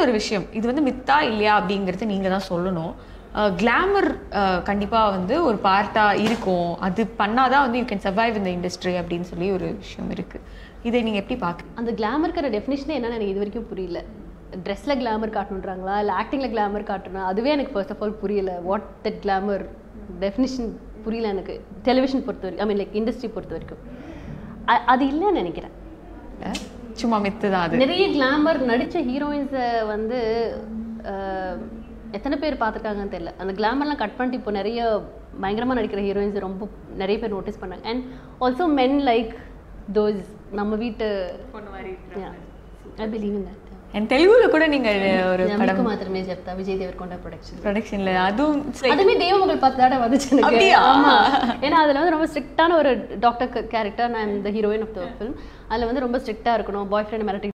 ஒரு விஷயம் இது வந்து மித்தா இல்லையா அப்படிங்கிறது நீங்கள் தான் சொல்லணும் கிளாமர் கண்டிப்பாக வந்து ஒரு பார்ட்டாக இருக்கும் அது பண்ணாதான் வந்து யூ கேன் சர்வைவ் இந்த இண்டஸ்ட்ரி அப்படின்னு சொல்லி ஒரு விஷயம் இருக்குது இதை நீங்கள் எப்படி பார்க்க அந்த கிளாமருக்கிற டெஃபினிஷனே என்னன்னு எனக்கு இது வரைக்கும் புரியல ட்ரெஸ்ஸில் கிளாமர் காட்டணுன்றாங்களா இல்லை ஆக்டிங்கில் கிளாமர் காட்டணும் அதுவே எனக்கு ஃபர்ஸ்ட் ஆஃப் ஆல் புரியல வாட் தட் கிளாமர் டெஃபினிஷன் புரியல எனக்கு டெலிவிஷன் பொறுத்த வரைக்கும் ஐ மீன் லைக் இண்டஸ்ட்ரி பொறுத்த வரைக்கும் அ- அது இல்லைன்னு நினைக்கிறேன் சும்மா மித்து தான் அது நிறைய கிளாமர் நடித்த ஹீரோயின்ஸை வந்து அஹ், எத்தனை பேர் பார்த்துருக்காங்கன்னு தெரியல அந்த கிளாமர்லாம் கட் பண்ணிட்டு இப்போ நிறைய பயங்கரமாக நடிக்கிற ஹீரோயின்ஸ் ரொம்ப நிறைய பேர் நோட்டீஸ் பண்ணாங்க and also men like those நம்ம வீட்டு ஐ பிலீவ் இன் தட் என் தெலுங்குல கூட நீங்கள் ஒரு మీకు మాత్రమే చెప్తా విజయ్ దేవరకొండ ప్రొడక్షన్ ப்ரொடக்ஷனில் அதுவும் it's like- அதுமே தேவமகள் பார்த்து தானே வந்துச்சு எனக்கு அப்படியா? ஆமா ஏன்னா அதுல வந்து ரொம்ப ஸ்ட்ரிக்டான ஒரு டாக்டர் கேரக்டர் நான் இந்த ஹீரோயின் ஆஃப் த ஃபிலிம் அதுல வந்து ரொம்ப ஸ்ட்ரிக்டா இருக்கணும் பாய் ஃப்ரெண்ட் மிரட்டி